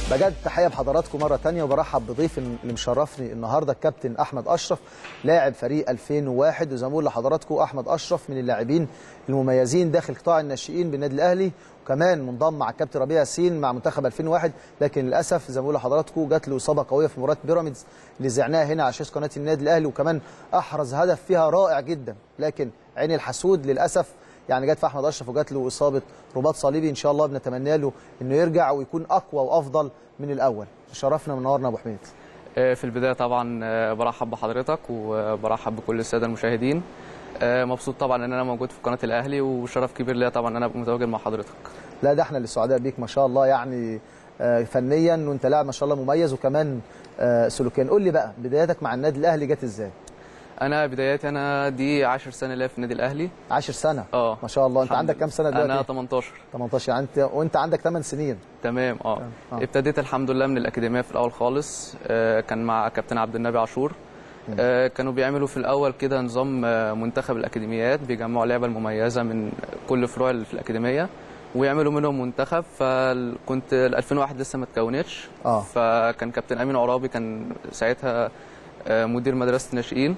بجد تحيه بحضراتكم مره ثانيه وبرحب بضيف اللي مشرفني النهارده الكابتن احمد اشرف لاعب فريق 2001 وزي ما بقول لحضراتكم احمد اشرف من اللاعبين المميزين داخل قطاع الناشئين بالنادي الاهلي وكمان منضم مع الكابتن ربيع ياسين مع منتخب 2001 لكن للاسف زي ما بقول لحضراتكم جات له اصابه قويه في مباراه بيراميدز اللي زعناها هنا على شاشه قناه النادي الاهلي وكمان احرز هدف فيها رائع جدا لكن عين الحسود للاسف يعني جت في احمد اشرف وجات له اصابه رباط صليبي ان شاء الله بنتمنى له انه يرجع ويكون اقوى وافضل من الاول شرفنا منورنا ابو حميد في البدايه طبعا برحب بحضرتك وبرحب بكل الساده المشاهدين مبسوط طبعا ان انا موجود في قناه الاهلي وشرف كبير ليا طبعا ان انا ابقى متواجد مع حضرتك لا ده احنا اللي سعداء بيك ما شاء الله يعني فنيا وانت لاعب ما شاء الله مميز وكمان سلوكيا قول لي بقى بدايتك مع النادي الاهلي جت ازاي انا بدايتي انا دي 10 سنه ليا في النادي الاهلي 10 سنه اه ما شاء الله انت عندك كام سنه دلوقتي انا 18 18 يعني انت وانت عندك 8 سنين تمام اه آه. ابتديت الحمد لله من الاكاديميه في الاول خالص آه كان مع كابتن عبد النبي عاشور آه كانوا بيعملوا في الاول كده نظام آه منتخب الاكاديميات بيجمعوا لعبه المميزه من كل فروع اللي في الاكاديميه ويعملوا منهم منتخب فكنت 2001 لسه ما اتكونتش آه. فكان كابتن امين عرابي كان ساعتها آه مدير مدرسه الناشئين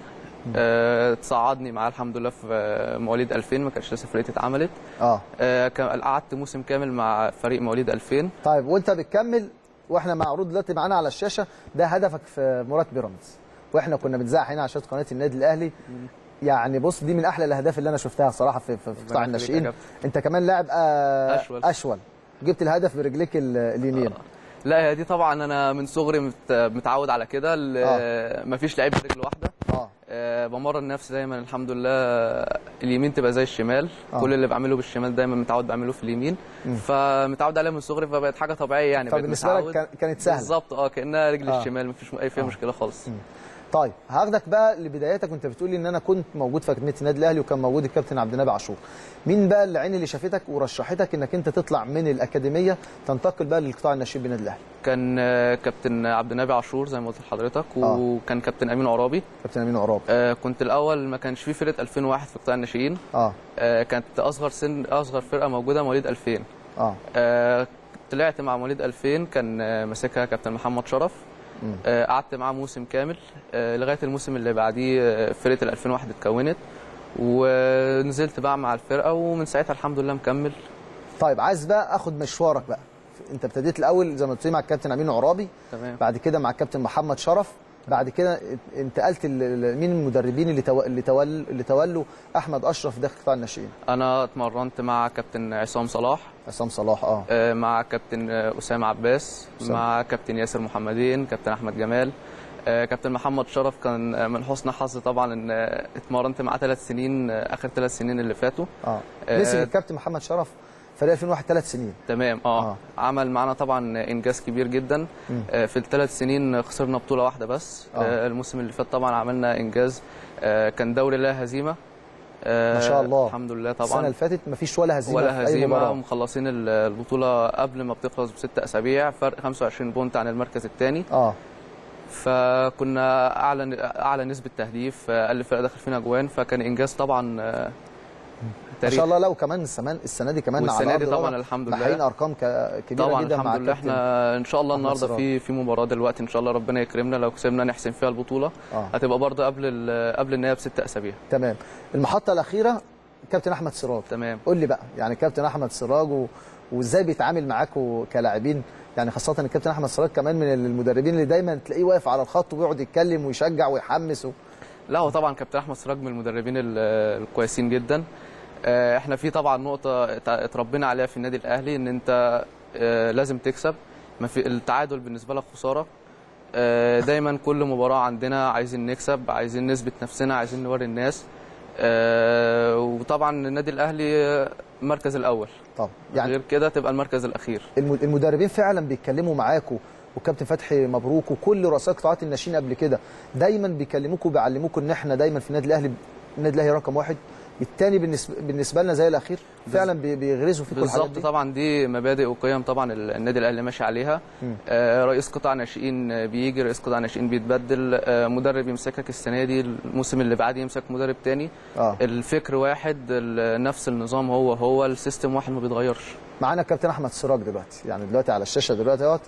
آه، تصعدني معاه الحمد لله في آه، مواليد 2000 ما كانش لسه فرقتي اتعملت اه آه، كان- قعدت موسم كامل مع فريق مواليد 2000 طيب وانت بتكمل واحنا معروض دلوقتي معانا على الشاشه ده هدفك في مباراه بيراميدز واحنا كنا بنذاع هنا على شاشه قناه النادي الاهلي يعني بص دي من احلى الاهداف اللي انا شفتها صراحه في في في قطاع يخليك يا الناشئين كابتن. انت كمان لاعب آه أشول. اشول جبت الهدف برجليك ال- اليمين لا هي دي طبعا انا من صغري مت- متعود على كده ال- آه. مفيش لعيب برجل واحده اه آه، بمرن نفسي دايما الحمد لله اليمين تبقى زي الشمال آه. كل اللي بعمله بالشمال دايما متعود بعمله في اليمين فمتعود عليها من صغري فبقت حاجه طبيعيه يعني بقيت فبالنسبه لك متعود. كان- كانت سهله بالظبط اه كانها رجل آه. الشمال مفيش اي فيها مشكله خالص طيب هاخدك بقى لبداياتك وانت بتقولي ان انا كنت موجود في اكاديميه النادي الاهلي وكان موجود الكابتن عبد النبي عاشور مين بقى العين اللي شافتك ورشحتك انك انت تطلع من الاكاديميه تنتقل بقى للقطاع الناشئين بالنادي الاهلي كان آه، كابتن عبد النبي عاشور زي ما قلت لحضرتك آه. وكان كابتن امين عرابي كابتن امين عراب آه، كنت الاول ما كانش في فرقه 2001 في قطاع الناشئين اه آه، كانت اصغر سن اصغر فرقه موجوده مواليد 2000 اه آه، طلعت مع مواليد 2000 كان آه، ماسكها كابتن محمد شرف مم. آه، قعدت معاه موسم كامل آه، لغايه الموسم اللي بعديه آه، فرقه ال 2001 اتكونت ونزلت بقى مع الفرقه ومن ساعتها الحمد لله مكمل طيب عايز بقى اخد مشوارك بقى انت ابتديت الاول زي ما قلت لي مع الكابتن امين عرابي تمام بعد كده مع الكابتن محمد شرف بعد كده انتقلت ل- ل- مين المدربين اللي تو... اللي تول... اللي تولوا احمد اشرف داخل قطاع الناشئين انا اتمرنت مع كابتن عصام صلاح عصام صلاح اه آه، مع كابتن آه، اسامه عباس أسامة. مع كابتن ياسر محمدين كابتن احمد جمال آه، كابتن محمد شرف كان آه، من حسن حظي طبعا ان آه، اتمرنت معاه ثلاث سنين آه، اخر ثلاث سنين اللي فاتوا اه آه، مسك الكابتن محمد شرف فريق 2001 ثلاث سنين تمام اه, آه. آه. عمل معانا طبعا انجاز كبير جدا مم. آه في الثلاث سنين خسرنا بطوله واحده بس آه. آه. الموسم اللي فات طبعا عملنا انجاز آه كان دوري لا هزيمه آه ما شاء الله. الحمد لله السنه طبعا اللي فاتت مفيش ولا هزيمه ولا في اي هزيمه مباراه ومخلصين ال- البطوله قبل ما بتخلص بست اسابيع فرق 25 بونت عن المركز الثاني اه فكنا اعلى اعلى نسبه تهديف آه، اقل فرقه دخل فينا اجوان فكان انجاز طبعا آه، ما تاريخ شاء الله لا وكمان السنه السنه دي كمان والسنة على دي أرض طبعاً الواقع الحمد لله. محققين ارقام ك- كبيره طبعا جدا مع الحمد لله الكابتن احنا ان شاء الله أحمد النهارده سراج. في في مباراه دلوقتي ان شاء الله ربنا يكرمنا لو كسبنا نحسم فيها البطوله اه هتبقى برضه قبل ال- قبل النهايه بست اسابيع تمام المحطه الاخيره كابتن احمد سراج تمام قول لي بقى يعني كابتن احمد سراج و... وازاي بيتعامل معاكم كلاعبين يعني خاصه ان الكابتن احمد سراج كمان من المدربين اللي دايما تلاقيه واقف على الخط وبيقعد يتكلم ويشجع ويحمس و... لا هو طبعا كابتن احمد سراج من المدربين ال- الكويسين جدا آه، احنا في طبعا نقطه ات- اتربينا عليها في النادي الاهلي ان انت آه، لازم تكسب ما في التعادل بالنسبه لك خساره آه، دايما كل مباراه عندنا عايزين نكسب عايزين نثبت نفسنا عايزين نوري الناس آه، وطبعا النادي الاهلي آه، المركز الاول طب يعني يعني غير كده تبقى المركز الاخير الم- المدربين فعلا بيتكلموا معاكم وكابتن فتحي مبروك وكل رؤساء قطاعات الناشئين قبل كده دايما بيكلموكم وبيعلموكم ان احنا دايما في النادي الاهلي النادي الاهلي رقم واحد الثاني بالنسبه بالنسبه لنا زي الاخير فعلا بي- بيغرزوا فيكم الحاجات بالظبط دي طبعا دي مبادئ وقيم طبعا ال- النادي الاهلي ماشي عليها مم. آه، رئيس قطاع ناشئين آه، بيجي رئيس قطاع ناشئين بيتبدل آه، مدرب يمسكك السنه دي الموسم اللي بعديه يمسك مدرب تاني اه الفكر واحد ال- نفس النظام هو هو السيستم واحد ما بيتغيرش معانا الكابتن احمد سراج دلوقتي يعني دلوقتي على الشاشه دلوقتي اهوت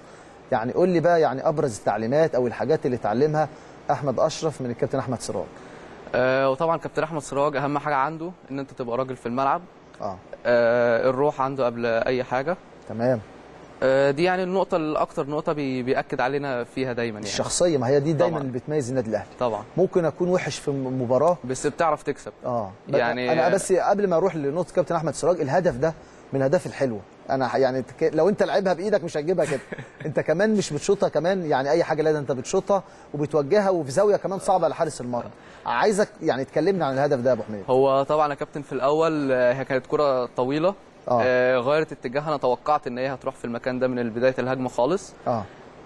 يعني قول لي بقى يعني ابرز التعليمات او الحاجات اللي اتعلمها احمد اشرف من الكابتن احمد سراج آه وطبعا كابتن احمد سراج اهم حاجه عنده ان انت تبقى راجل في الملعب اه آه الروح عنده قبل اي حاجه تمام آه دي يعني النقطه الاكتر نقطه بي بياكد علينا فيها دايما يعني الشخصيه ما هي دي دايما طبعاً. اللي بتميز النادي الاهلي طبعا ممكن اكون وحش في مباراه بس بتعرف تكسب اه يعني- يعني انا بس قبل ما اروح لنقطه كابتن احمد سراج الهدف ده من الاهداف الحلوه انا يعني تك- لو انت لعبها بايدك مش هتجيبها كده انت كمان مش بتشوطها كمان يعني اي حاجه لا ده انت بتشوطها وبتوجهها وفي زاويه كمان صعبه لحارس المرمى عايزك يعني تكلمنا عن الهدف ده يا ابو حميد هو طبعا يا كابتن في الاول آه، هي كانت كره طويله آه. آه غيرت اتجاهها انا توقعت ان هي هتروح في المكان ده من بدايه الهجمه خالص اه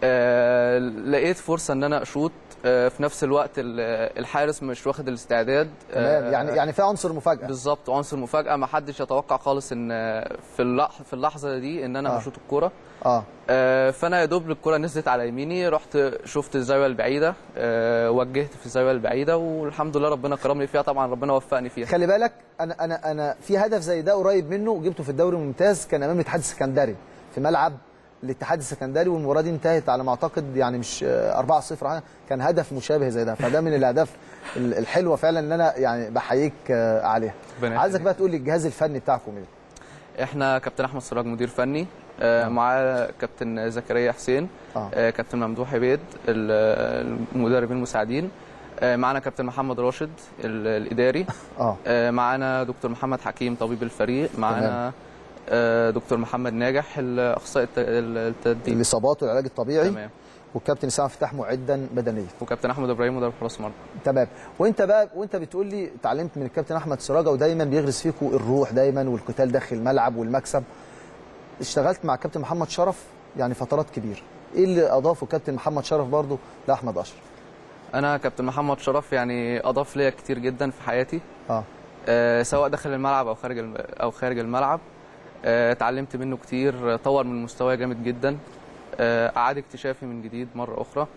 آه لقيت فرصه ان انا اشوط آه في نفس الوقت ال- الحارس مش واخد الاستعداد تمام آه، يعني يعني في عنصر مفاجاه بالظبط عنصر مفاجاه ما حدش يتوقع خالص ان في اللح في اللحظه دي ان انا آه. هشوط الكوره اه آه، فانا يا دوب الكره نزلت على يميني رحت شفت الزاويه البعيده آه، وجهت في الزاويه البعيده والحمد لله ربنا كرمني فيها طبعا ربنا وفقني فيها خلي بالك انا انا انا في هدف زي ده قريب منه جبته في الدوري الممتاز كان امام الاتحاد السكندري في ملعب الاتحاد السكندري والمباراه دي انتهت على ما اعتقد يعني مش آه، 4-0 حاجة. كان هدف مشابه زي ده فده من الاهداف ال- الحلوه فعلا ان انا يعني بحييك آه، عليها ربنا عايزك يخليك. بقى تقول لي الجهاز الفني بتاعكم ايه احنا كابتن احمد سراج مدير فني آه، معاه كابتن زكريا حسين آه. آه، كابتن ممدوح عبيد ال- المدربين المساعدين آه، معانا كابتن محمد راشد ال- الاداري اه آه، معانا دكتور محمد حكيم طبيب الفريق معانا آه، دكتور محمد ناجح الاخصائي الت- التدريب الاصابات والعلاج الطبيعي تمام والكابتن اسامه فتاح معدا بدنيا وكابتن احمد ابراهيم مدرب حراس مرمى تمام وانت بقى وانت بتقول لي اتعلمت من الكابتن احمد سراجه ودايما بيغرس فيكم الروح دايما والقتال داخل الملعب والمكسب اشتغلت مع الكابتن محمد شرف يعني فترات كبيره ايه اللي اضافه كابتن محمد شرف برضه لاحمد اشرف انا كابتن محمد شرف يعني اضاف ليا كتير جدا في حياتي اه آه، سواء داخل الملعب او خارج الم- او خارج الملعب آه، اتعلمت منه كتير طور من مستواي جامد جدا آه، اعاد اكتشافي من جديد مره اخرى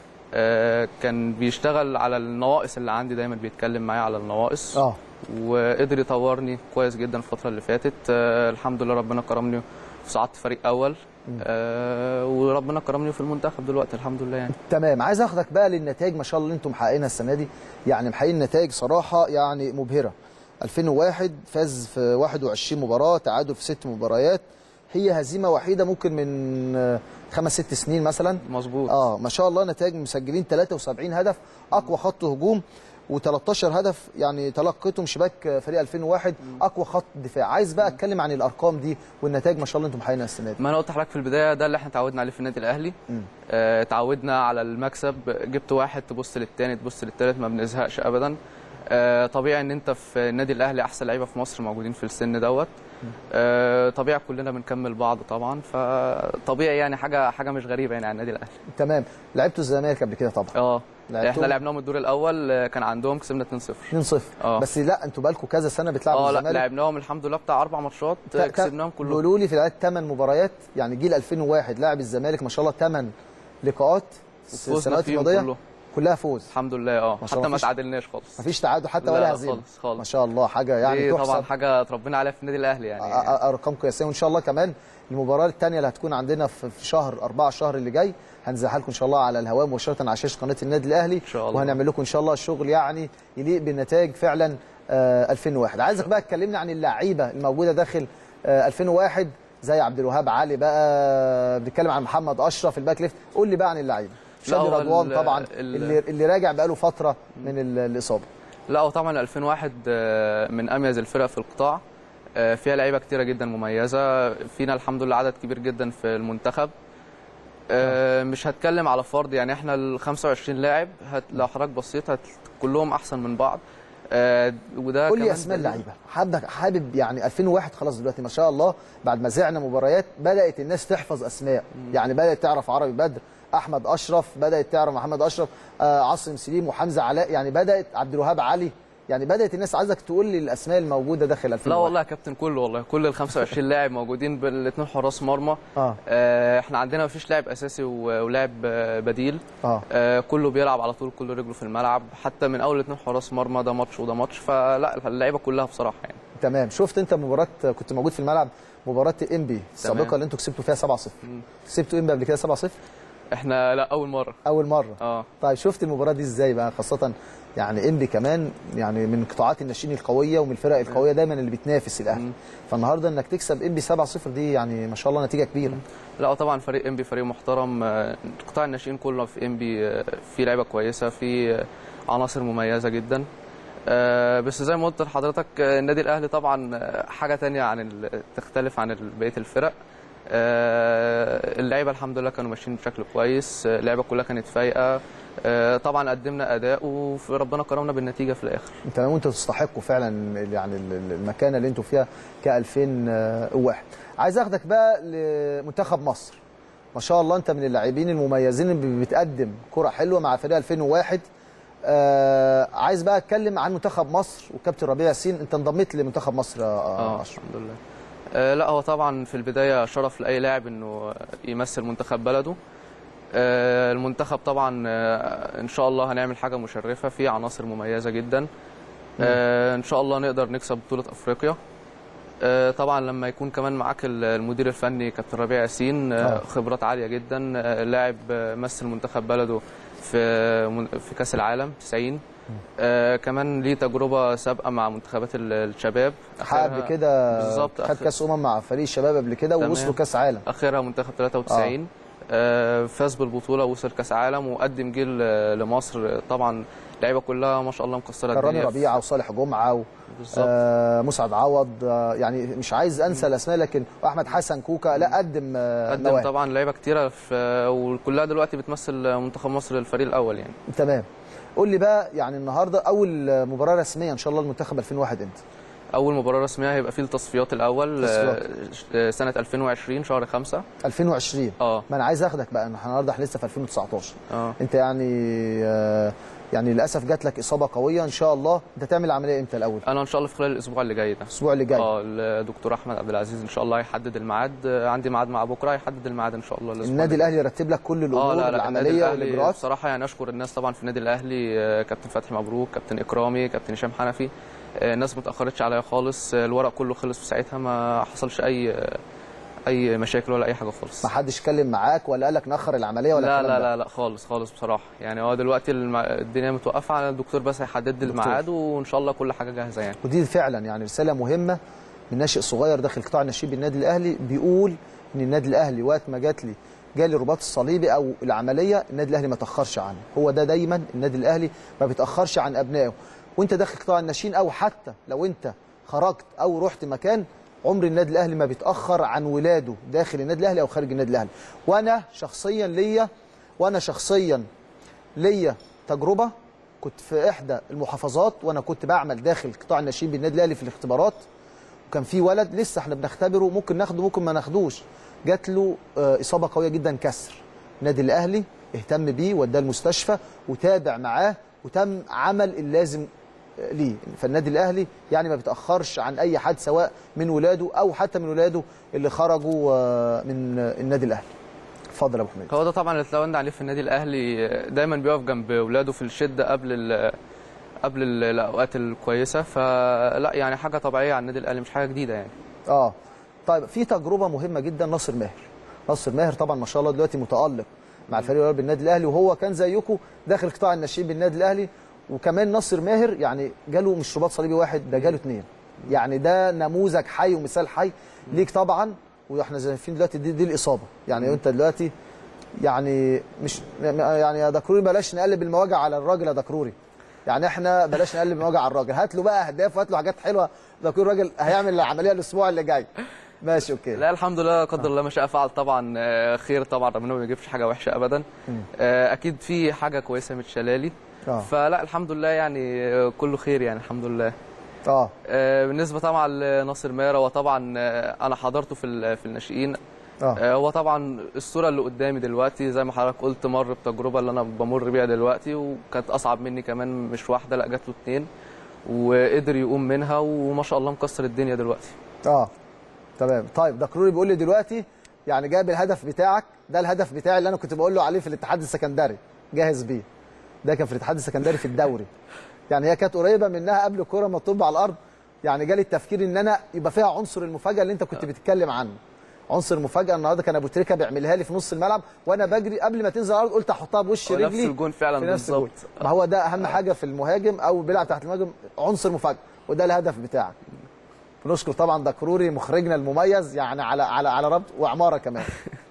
آه، كان بيشتغل على النواقص اللي عندي دايما بيتكلم معايا على النواقص اه وقدر يطورني كويس جدا الفتره اللي فاتت آه، الحمد لله ربنا كرمني صعدت فريق اول آه، وربنا كرمني في المنتخب دلوقتي الحمد لله يعني تمام عايز اخدك بقى للنتائج ما شاء الله اللي انتم محققينها السنه دي يعني محققين نتائج صراحه يعني مبهره 2001 فاز في 21 مباراه تعادل في ست مباريات هي هزيمه وحيده ممكن من آه، خمس ست سنين مثلا مظبوط اه ما شاء الله نتائج مسجلين 73 هدف اقوى خط هجوم و13 هدف يعني تلقيتهم شباك فريق 2001 اقوى خط دفاع عايز بقى اتكلم عن الارقام دي والنتائج ما شاء الله انتم محققينها السنه دي ما انا قلت لحضرتك في البدايه ده اللي احنا اتعودنا عليه في النادي الاهلي مم. آه، اتعودنا على المكسب جبت واحد تبص للتاني تبص للتالت ما بنزهقش ابدا آه، طبيعي ان انت في النادي الاهلي احسن لعيبه في مصر موجودين في السن دوت آه، طبيعي كلنا بنكمل بعض طبعا فطبيعي يعني حاجه حاجه مش غريبه يعني على النادي الاهلي تمام لعبتوا الزمالك قبل كده طبعا اه لعبتهم؟ احنا لعبناهم الدور الاول آه، كان عندهم كسبنا 2-0 2-0 آه. بس لا انتوا بقالكم كذا سنه بتلعبوا اه لا الزمالك لعبناهم الحمد لله بتاع اربع ماتشات آه، تا- تا- كسبناهم كلهم قولوا لي في العدد 8 مباريات يعني جيل 2001 لاعب الزمالك ما شاء الله 8 لقاءات وفوزنا السنوات فيهم الماضيه كلهم. كلها فوز الحمد لله اه ما شاء حتى الله ما مفيش- تعادلناش خالص مفيش تعادل حتى لا، ولا لا، هزيمه خالص، خالص. ما شاء الله حاجه يعني دي طبعا تحسب حاجه اتربينا عليها في النادي الاهلي يعني أ- أ- ارقام قياسيه وان شاء الله كمان المباراه الثانيه اللي هتكون عندنا في في شهر 4 الشهر اللي جاي هنزعها لكم ان شاء الله على الهواء مباشره على شاشه قناه النادي الاهلي ان شاء الله. وهنعمل لكم ان شاء الله شغل يعني يليق بالنتائج فعلا آه 2001 عايزك بقى تكلمنا عن اللعيبه الموجوده داخل آه 2001 زي عبد الوهاب علي بقى بنتكلم عن محمد اشرف الباك ليفت قول لي بقى عن اللعيبه شادي هو رضوان ال- طبعا ال- اللي اللي راجع بقاله فتره من ال- الاصابه لا وطبعا 2001 آه، من اميز الفرق في القطاع آه، فيها لعيبه كتيره جدا مميزه فينا الحمد لله عدد كبير جدا في المنتخب آه، مش هتكلم على فرد يعني احنا ال 25 لاعب هت لو حضرتك بصيت هت كلهم احسن من بعض آه، وده قول لي كمان اسماء دليل- اللعيبه حابب حابب يعني 2001 خلاص دلوقتي ما شاء الله بعد ما زعنا مباريات بدات الناس تحفظ اسماء يعني بدات تعرف عربي بدر احمد اشرف بدات تعرف محمد اشرف آه عاصم سليم وحمزه علاء يعني بدات عبد الوهاب علي يعني بدات الناس عايزك تقول لي الاسماء الموجوده داخل 2001 لا والله يا كابتن كله والله كل ال 25 لاعب موجودين بالاثنين حراس مرمى اه آه، احنا عندنا مفيش لاعب اساسي و- ولاعب آه، بديل اه آه، كله بيلعب على طول كله رجله في الملعب حتى من اول اتنين حراس مرمى ده ماتش وده ماتش فلا اللعيبه كلها بصراحه يعني تمام شفت انت مباراه كنت موجود في الملعب مباراه انبي السابقه تمام. اللي انتوا كسبتوا فيها 7-0 مم. كسبتوا انبي قبل كده 7-0 احنا لا اول مره اول مره اه طيب شفت المباراه دي ازاي بقى خاصه يعني انبي كمان يعني من قطاعات الناشئين القويه ومن الفرق القويه دايما اللي بتنافس الاهلي مم. فالنهارده انك تكسب انبي 7-0 دي يعني ما شاء الله نتيجه كبيره لا طبعا فريق انبي فريق محترم آه، قطاع الناشئين كله في انبي آه، في لعيبه كويسه في آه، عناصر مميزه جدا آه، بس زي ما قلت لحضرتك آه، النادي الاهلي طبعا آه، حاجه تانية عن ال- تختلف عن ال- بقيه الفرق آه، اللعيبه الحمد لله كانوا ماشيين بشكل كويس آه، اللعيبه كلها كانت فايقه آه، طبعا قدمنا اداء وربنا كرمنا بالنتيجه في الاخر انت وانتوا تستحقوا فعلا يعني ال- ال- المكانه اللي انتوا فيها ك 2001 عايز اخدك بقى لمنتخب مصر ما شاء الله انت من اللاعبين المميزين اللي بتقدم كره حلوه مع فريق 2001 آه عايز بقى اتكلم عن منتخب مصر وكابتن ربيع ياسين انت انضميت لمنتخب مصر يا اه اشرف الحمد لله آه لا هو طبعا في البدايه شرف لاي لاعب انه يمثل منتخب بلده آه المنتخب طبعا آه ان شاء الله هنعمل حاجه مشرفه في عناصر مميزه جدا آه ان شاء الله نقدر نكسب بطوله افريقيا آه طبعا لما يكون كمان معاك ال- المدير الفني كابتن ربيع ياسين آه. آه خبرات عاليه جدا آه لاعب آه، مثل منتخب بلده في من- في كاس العالم 90 آه كمان ليه تجربه سابقه مع منتخبات ال- الشباب حقق قبل آخرها- كده بالظبط خد آخر- كاس امم مع فريق الشباب قبل كده تمام. ووصلوا كاس عالم اخرها منتخب 93 آه. فاز بالبطوله وصل كاس عالم وقدم جيل آه، لمصر طبعا اللعيبه كلها ما شاء الله مكسره كان رامي الدنيا ربيعه وصالح جمعه و... بالظبط آه مسعد عوض آه يعني مش عايز انسى الاسماء لكن احمد حسن كوكا لا قدم آه قدم مواهب. طبعا لعيبه كتيره في وكلها دلوقتي بتمثل منتخب مصر الفريق الاول يعني تمام قول لي بقى يعني النهارده اول مباراه رسميه ان شاء الله المنتخب 2001 امتى اول مباراه رسميه هيبقى في التصفيات الاول تصفيات. آه، سنه 2020 شهر 5 2020 اه ما انا عايز اخدك بقى احنا النهارده احنا لسه في 2019 اه انت يعني آه يعني للاسف جات لك اصابه قويه ان شاء الله انت تعمل عمليه امتى الاول انا ان شاء الله في خلال الاسبوع اللي جاي ده الاسبوع اللي جاي اه الدكتور احمد عبد العزيز ان شاء الله هيحدد الميعاد آه، عندي ميعاد مع بكره هيحدد الميعاد ان شاء الله الأسبوع النادي اللي جاي. الاهلي يرتب لك كل الامور اه لا لا النادي العمليه الاهلي والاجراءات بصراحه يعني اشكر الناس طبعا في النادي الاهلي آه، كابتن فتحي مبروك كابتن اكرامي كابتن هشام حنفي آه، الناس ما اتاخرتش عليا خالص آه، الورق كله خلص في ساعتها ما حصلش اي آه، اي مشاكل ولا اي حاجه خالص ما حدش اتكلم معاك ولا قال لك ناخر العمليه ولا لا الكلام لا ده؟ لا لا خالص خالص بصراحه يعني هو دلوقتي الم- الدنيا متوقفه على الدكتور بس هيحدد لي دكتور. الميعاد وان شاء الله كل حاجه جاهزه يعني ودي فعلا يعني رساله مهمه من ناشئ صغير داخل قطاع النشيب بالنادي الاهلي بيقول ان النادي الاهلي وقت ما جات لي جالي الرباط الصليبي او العمليه النادي الاهلي ما تاخرش عنه هو ده دايما النادي الاهلي ما بيتاخرش عن ابنائه وانت داخل قطاع الناشئين او حتى لو انت خرجت او رحت مكان عمر النادي الاهلي ما بيتاخر عن ولاده داخل النادي الاهلي او خارج النادي الاهلي وانا شخصيا ليا وانا شخصيا ليا تجربه كنت في احدى المحافظات وانا كنت بعمل داخل قطاع الناشئين بالنادي الاهلي في الاختبارات وكان في ولد لسه احنا بنختبره ممكن ناخده ممكن ما ناخدوش جات له آه، اصابه قويه جدا كسر النادي الاهلي اهتم بيه وداه المستشفى وتابع معاه وتم عمل اللازم آه، ليه فالنادي الاهلي يعني ما بيتاخرش عن اي حد سواء من ولاده او حتى من ولاده اللي خرجوا آه، من آه، النادي الاهلي اتفضل يا ابو حميد هو ده طبعا اللي اتلونا عليه في النادي الاهلي دايما بيقف جنب اولاده في الشده قبل ال قبل ال- الاوقات الكويسه فلا يعني حاجه طبيعيه على النادي الاهلي مش حاجه جديده يعني اه طيب في تجربه مهمه جدا ناصر ماهر ناصر ماهر طبعا ما شاء الله دلوقتي متالق مع الفريق الاول بالنادي الاهلي وهو كان زيكم داخل قطاع الناشئين بالنادي الاهلي وكمان ناصر ماهر يعني جاله مش رباط صليبي واحد ده جاله اثنين يعني ده نموذج حي ومثال حي ليك طبعا واحنا شايفين دلوقتي دي, دي الاصابه يعني انت دلوقتي يعني مش يعني يا دكروري بلاش نقلب المواجع على الراجل يا دكروري يعني احنا بلاش نقلب المواجع على الراجل هات له بقى اهداف وهات له حاجات حلوه دكروري الراجل هيعمل العمليه الاسبوع اللي جاي ماشي اوكي لا الحمد لله قدر الله ما شاء فعل طبعا آه، خير طبعا ربنا ما بيجيبش حاجه وحشه ابدا آه، اكيد في حاجه كويسه متشالالي اه فلا الحمد لله يعني آه، كله خير يعني الحمد لله اه آه، بالنسبه طبعا لناصر ماهر هو طبعا آه، انا حضرته في ال- في الناشئين اه آه، هو طبعا الصوره اللي قدامي دلوقتي زي ما حضرتك قلت مر بتجربه اللي انا بمر بيها دلوقتي وكانت اصعب مني كمان مش واحده لا جات له اتنين وقدر يقوم منها وما شاء الله مكسر الدنيا دلوقتي اه تمام طيب دكروري بيقول لي دلوقتي يعني جايب الهدف بتاعك ده الهدف بتاعي اللي انا كنت بقول له عليه في الاتحاد السكندري جاهز بيه ده كان في الاتحاد السكندري في الدوري يعني هي كانت قريبه منها قبل الكره ما تطب على الارض يعني جالي التفكير ان انا يبقى فيها عنصر المفاجاه اللي انت كنت بتتكلم عنه عنصر مفاجاه النهارده كان ابو تريكه بيعملها لي في نص الملعب وانا بجري قبل ما تنزل على الارض قلت احطها بوش هو نفس رجلي الجون فعلا في نفس الجول بالظبط. ما هو ده اهم حاجه في المهاجم او بيلعب تحت المهاجم عنصر مفاجاه وده الهدف بتاعك بنشكر طبعا دكروري مخرجنا المميز يعني على على على ربط وعماره كمان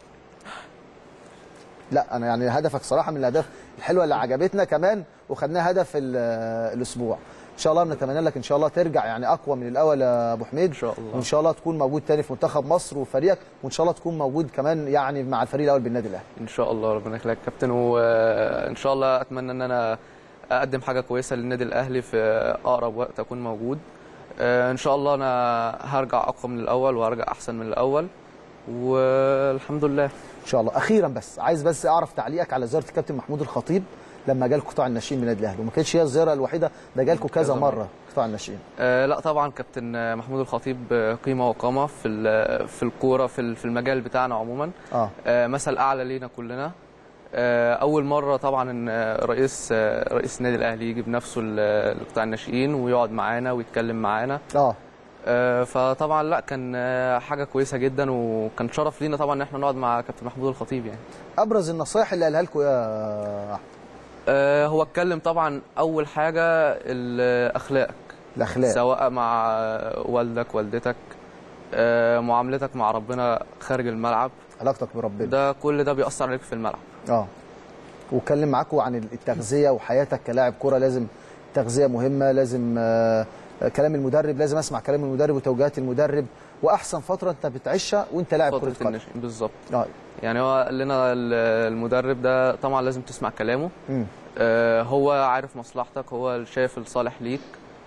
لا انا يعني هدفك صراحه من الاهداف الحلوه اللي عجبتنا كمان وخدناها هدف ال- الاسبوع ان شاء الله بنتمنى لك ان شاء الله ترجع يعني اقوى من الاول يا ابو حميد إن شاء الله. وان شاء الله تكون موجود تاني في منتخب مصر وفريقك وان شاء الله تكون موجود كمان يعني مع الفريق الاول بالنادي الاهلي ان شاء الله ربنا يخليك يا كابتن وان شاء الله اتمنى ان انا اقدم حاجه كويسه للنادي الاهلي في اقرب وقت اكون موجود آه، ان شاء الله انا هرجع اقوى من الاول وهرجع احسن من الاول والحمد لله ان شاء الله اخيرا بس عايز بس اعرف تعليقك على زياره الكابتن محمود الخطيب لما جالكم قطاع الناشئين من النادي الاهلي وما كانتش هي الزياره الوحيده ده جالكم كذا كذا مره مرة. قطاع الناشئين آه، لا طبعا كابتن آه، محمود الخطيب آه، قيمه وقامه في ال- في الكوره في ال- في المجال بتاعنا عموما اه آه، مثل اعلى لينا كلنا آه، اول مره طبعا ان آه، رئيس آه، رئيس النادي الاهلي يجي بنفسه ل- لقطاع الناشئين ويقعد معانا ويتكلم معانا اه آه، فطبعا لا كان آه، حاجه كويسه جدا وكان شرف لينا طبعا ان احنا نقعد مع كابتن محمود الخطيب يعني ابرز النصائح اللي قالها لكم يا احمد آه، هو اتكلم طبعا اول حاجه ال- اخلاقك الاخلاق سواء مع آه، والدك والدتك آه، معاملتك مع ربنا خارج الملعب علاقتك بربنا ده كل ده بيأثر عليك في الملعب اه واتكلم معاكم عن التغذيه وحياتك كلاعب كره لازم تغذيه مهمه لازم آه كلام المدرب لازم اسمع كلام المدرب وتوجيهات المدرب واحسن فتره انت بتعيشها وانت لاعب كره فتره قدم الناشئين بالظبط اه يعني هو قال لنا ال- المدرب ده طبعا لازم تسمع كلامه مم. آه، هو عارف مصلحتك هو اللي شايف الصالح ليك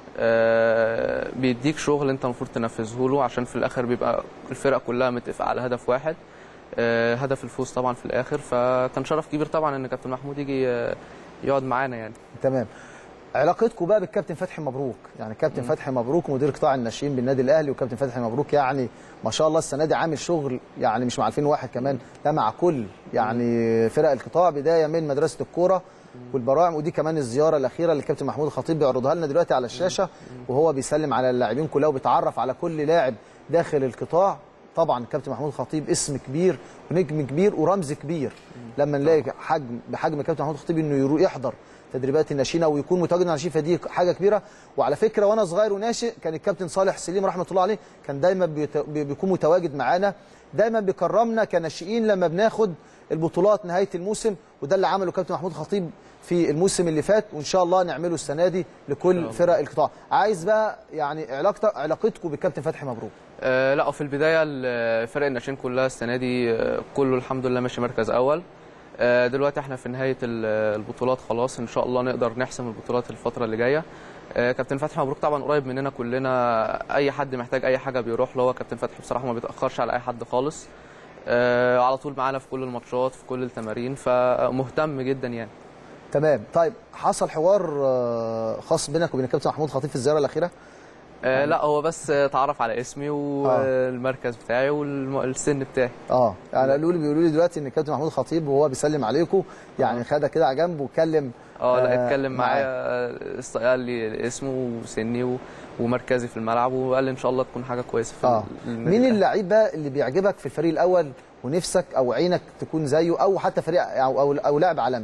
آه، بيديك شغل انت المفروض تنفذه له عشان في الاخر بيبقى الفرقه كلها متفقه على هدف واحد آه، هدف الفوز طبعا في الاخر فكان شرف كبير طبعا ان كابتن محمود يجي آه، يقعد معانا يعني تمام علاقتكم بقى بالكابتن فتحي مبروك يعني كابتن فتحي مبروك مدير قطاع الناشئين بالنادي الاهلي وكابتن فتحي مبروك يعني ما شاء الله السنه دي عامل شغل يعني مش مع 2001 كمان ده مع كل يعني فرق القطاع بدايه من مدرسه الكوره والبراعم ودي كمان الزياره الاخيره اللي الكابتن محمود الخطيب بيعرضها لنا دلوقتي على الشاشه وهو بيسلم على اللاعبين كلها وبيتعرف على كل لاعب داخل القطاع طبعا الكابتن محمود الخطيب اسم كبير ونجم كبير ورمز كبير لما نلاقي حجم بحجم الكابتن محمود الخطيب انه يروح يحضر تدريبات الناشئين او يكون متواجد مع الناشئين فدي حاجه كبيره وعلى فكره وانا صغير وناشئ كان الكابتن صالح سليم رحمه الله عليه كان دايما بيت- بي- بيكون متواجد معانا دايما بيكرمنا كناشئين لما بناخد البطولات نهايه الموسم وده اللي عمله كابتن محمود الخطيب في الموسم اللي فات وان شاء الله نعمله السنه دي لكل فرق القطاع عايز بقى يعني علاقتك علاقتكم بالكابتن فتحي مبروك آه، لا وفي البدايه ال- فرق الناشئين كلها السنه دي آه، كله الحمد لله ماشي مركز اول آه، دلوقتي احنا في نهايه ال- البطولات خلاص ان شاء الله نقدر نحسم البطولات الفتره اللي جايه آه، كابتن فتحي مبروك طبعا قريب مننا كلنا اي حد محتاج اي حاجه بيروح له هو كابتن فتحي بصراحه ما بيتاخرش على اي حد خالص آه، على طول معانا في كل الماتشات في كل التمارين فمهتم جدا يعني تمام طيب حصل حوار آه، خاص بينك وبين الكابتن محمود الخطيب في الزياره الاخيره آه، لا هو بس آه، اتعرف على اسمي والمركز بتاعي والسن بتاعي اه يعني قالوا لي بيقولوا لي دلوقتي ان الكابتن محمود الخطيب وهو بيسلم عليكم يعني خدها كده على جنب واتكلم اه لا آه، اتكلم معاك. معايا آه، قال لي اسمه وسني و- ومركزي في الملعب وقال لي ان شاء الله تكون حاجه كويسه في اه ال- النادي مين الأهلي. اللعيب بقى اللي بيعجبك في الفريق الاول ونفسك او عينك تكون زيه او حتى فريق او او, أو لاعب عالمي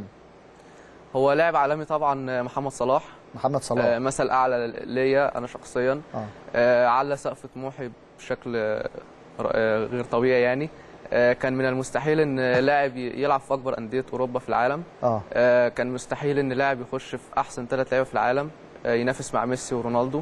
هو لاعب عالمي طبعا محمد صلاح محمد آه، صلاح مثل اعلى ليا انا شخصيا اه آه، على سقف طموحي بشكل آه، ر- آه، غير طبيعي يعني آه، كان من المستحيل ان لاعب ي- يلعب في اكبر انديه اوروبا في العالم اه آه، كان مستحيل ان لاعب يخش في احسن ثلاث لعيبه في العالم آه، ينافس مع ميسي ورونالدو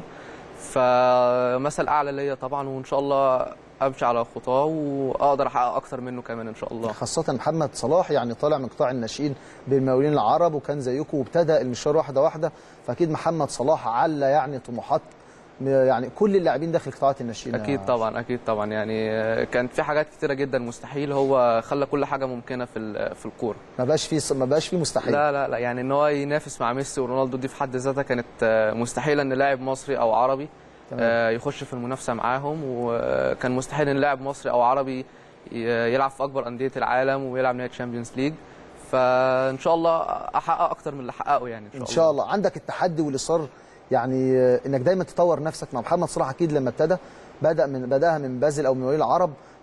فمثل اعلى ليا طبعا وان شاء الله امشي على خطاه واقدر احقق اكتر منه كمان ان شاء الله خاصة محمد صلاح يعني طالع من قطاع الناشئين بالمقاولين العرب وكان زيكم وابتدى المشوار واحدة واحدة فأكيد محمد صلاح على يعني طموحات يعني كل اللاعبين داخل قطاعات الناشئين اكيد يا طبعا اكيد طبعا يعني آه، كانت في حاجات كتيره جدا مستحيل هو خلى كل حاجه ممكنه في ال- في الكوره ما بقاش في ما بقاش في مستحيل لا لا لا يعني ان هو ينافس مع ميسي ورونالدو دي في حد ذاتها كانت آه، مستحيله ان لاعب مصري او عربي تمام. آه، يخش في المنافسه معاهم وكان مستحيل ان لاعب مصري او عربي ي- يلعب في اكبر انديه العالم ويلعب نهائي تشامبيونز ليج فان شاء الله احقق اكتر من اللي حققه يعني ان شاء ان الله شاء الله عندك التحدي والاصرار يعني آه، انك دايما تطور نفسك مع محمد صلاح اكيد لما ابتدى بدا من بداها من بازل او من ولي العرب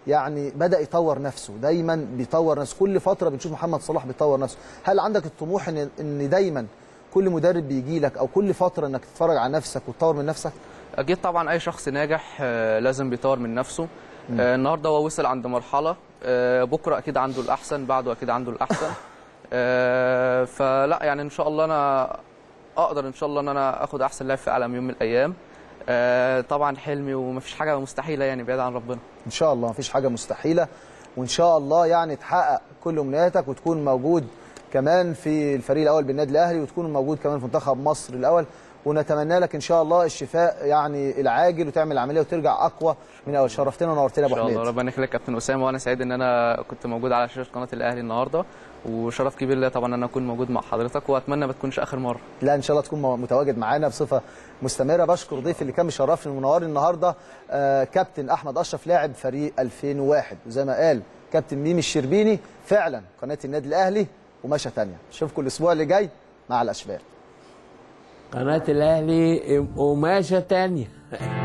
يعني بدا يطور نفسه دايما بيطور نفسه كل فتره بنشوف محمد صلاح بيطور نفسه هل عندك الطموح ان ان دايما كل مدرب بيجي لك او كل فتره انك تتفرج على نفسك وتطور من نفسك اكيد طبعا اي شخص ناجح آه، لازم بيطور من نفسه آه، النهارده هو وصل عند مرحله آه، بكره اكيد عنده الاحسن بعده اكيد عنده الاحسن آه، فلا يعني ان شاء الله انا اقدر ان شاء الله ان انا اخد احسن لاعب في العالم يوم من الايام آه، طبعا حلمي ومفيش حاجه مستحيله يعني بعيد عن ربنا ان شاء الله مفيش حاجه مستحيله وان شاء الله يعني تحقق كل امنياتك وتكون موجود كمان في الفريق الاول بالنادي الاهلي وتكون موجود كمان في منتخب مصر الاول ونتمنى لك ان شاء الله الشفاء يعني العاجل وتعمل العمليه وترجع اقوى من اول شرفتنا ونورتنا يا ان ابو شاء الله حميد ربنا يخليك يا كابتن اسامه وانا سعيد ان انا كنت موجود على شاشه قناه الاهلي النهارده وشرف كبير ليا طبعا ان انا اكون موجود مع حضرتك واتمنى ما تكونش اخر مره لا ان شاء الله تكون متواجد معانا بصفه مستمره بشكر ضيفي اللي كان مشرفني ومنورني النهارده آه كابتن احمد اشرف لاعب فريق 2001 وزي ما قال كابتن ميمي الشربيني فعلا قناه النادي الاهلي ومشى ثانيه اشوفكم الاسبوع اللي جاي مع الاشبال قناة الأهلي قماشة تانية